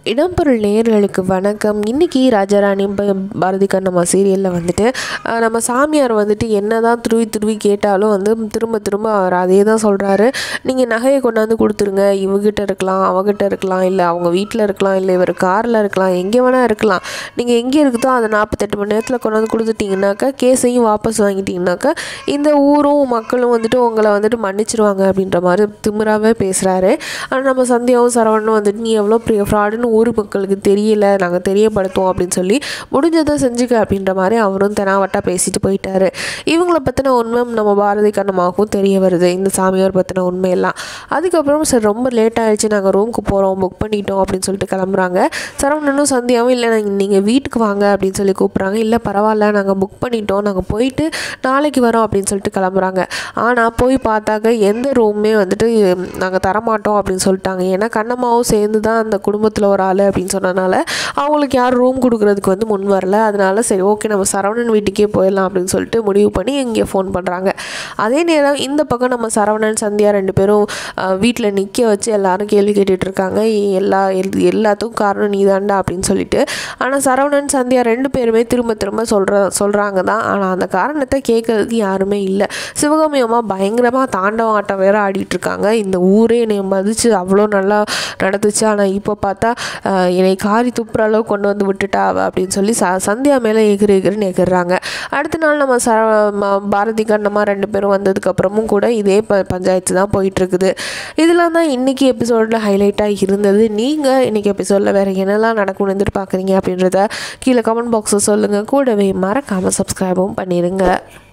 இடம்பொருள் நேயர்களுக்கு வணக்கம் இன்றைக்கி ராஜாராணி ப- பாரதி கண்ணம்மா சீரியலில் வந்துட்டு அஹ், நம்ம சாமியார் வந்துட்டு என்ன தான் துருவி துருவி கேட்டாலும் வந்து திரும்ப திரும்ப அவர் அதே தான் சொல்கிறாரு நீங்கள் நகையை கொண்டாந்து கொடுத்துருங்க இவகிட்ட இருக்கலாம் அவகிட்ட இருக்கலாம் இல்லை அவங்க வீட்டில் இருக்கலாம் இல்லை இவர் காரில் இருக்கலாம் எங்கே வேணால் இருக்கலாம் நீங்கள் எங்கே இருக்குதோ அதை நாற்பத்தெட்டு மணி நேரத்தில் கொண்டாந்து கொடுத்துட்டீங்கன்னாக்கா கேஸையும் வாபஸ் வாங்கிட்டீங்கன்னாக்கா இந்த ஊரும் மக்களும் வந்துட்டு உங்களை வந்துட்டு மன்னிச்சிருவாங்க அப்படின்ற மாதிரி திமிராவே பேசுகிறாரு ஆனால் நம்ம சந்தியாவும் சரவணனும் வந்துட்டு நீ எவ்வளோ பெரிய ஃப்ராடுன்னு ஊர் மக்களுக்கு தெரியல நாங்கள் தெரியப்படுத்துவோம் அப்படின்னு சொல்லி முடிஞ்சதை செஞ்சுக்க அப்படின்ற மாதிரி அவரும் தெனாவட்டா பேசிட்டு போயிட்டாரு இவங்கள பற்றின உண்மை நம்ம பாரதி கண்ணமாவுக்கும் தெரிய வருது இந்த சாமியார் பற்றின உண்மையெல்லாம் அதுக்கப்புறம் சரி ரொம்ப லேட் ஆயிடுச்சு நாங்கள் ரூமுக்கு போகிறோம் புக் பண்ணிட்டோம் அப்படின்னு சொல்லிட்டு கிளம்புறாங்க சரவணனும் சந்தியாவும் இல்லை நாங்கள் நீங்கள் வீட்டுக்கு வாங்க அப்படின்னு சொல்லி கூப்பிட்றாங்க இல்லை பரவாயில்ல நாங்கள் புக் பண்ணிட்டோம் நாங்கள் போயிட்டு நாளைக்கு வரோம் அப்படின்னு சொல்லிட்டு கிளம்புறாங்க ஆனால் போய் பார்த்தாக்க எந்த ரூமுமே வந்துட்டு நாங்கள் தரமாட்டோம் அப்படின்னு சொல்லிட்டாங்க ஏன்னா கண்ணம்மாவும் சேர்ந்து தான் அந்த குடும்பத்தில் ஒரு ஆள் அப்படின்னு சொன்னனால அவங்களுக்கு யாரும் ரூம் கொடுக்குறதுக்கு வந்து முன் வரல அதனால சரி ஓகே நம்ம சரவணன் வீட்டுக்கே போயிடலாம் அப்படின்னு சொல்லிட்டு முடிவு பண்ணி இங்கே ஃபோன் பண்ணுறாங்க அதே நேரம் இந்த பக்கம் நம்ம சரவணன் சந்தியா ரெண்டு பேரும் வீட்டில் நிற்க வச்சு எல்லாரும் கேள்வி கேட்டுட்டு இருக்காங்க எல்லா எல்- எல்லாத்துக்கும் காரணம் நீதாண்டா அப்படின்னு சொல்லிட்டு ஆனால் சரவணன் சந்தியா ரெண்டு பேருமே திரும்ப திரும்ப சொல்கிற சொல்கிறாங்க தான் ஆனால் அந்த காரணத்தை கேட்கறதுக்கு யாருமே இல்லை சிவகாமி அம்மா பயங்கரமாக தாண்டவ ஆட்டம் வேற ஆடிட்டு இருக்காங்க இந்த ஊரே என்னை மதிச்சு அவ்வளோ நல்லா நடந்துச்சு ஆனால் இப்போ பார்த்தா ஆஹ், என்னை காரி துப்புற அளவு கொண்டு வந்து விட்டுட்டா அவ அப்படின்னு சொல்லி ச சந்தியா மேலே எகிறு எகிறுன்னு எகிர்றாங்க அடுத்த நாள் நம்ம ச ம- பாரதி கண்ணம்மா ரெண்டு பேரும் வந்ததுக்கப்புறமும் கூட இதே ப பஞ்சாயத்து தான் போயிட்டுருக்குது இதெல்லாம் தான் இன்றைக்கி எபிசோடில் ஹைலைட்டாக இருந்தது நீங்கள் இன்றைக்கி எபிசோடில் வேறு என்னெல்லாம் நடக்கும்னு எதிர்பார்க்குறீங்க அப்படின்றத கீழே கமெண்ட் பாக்ஸில் சொல்லுங்கள் கூடவே மறக்காமல் சப்ஸ்கிரைபும் பண்ணிடுங்க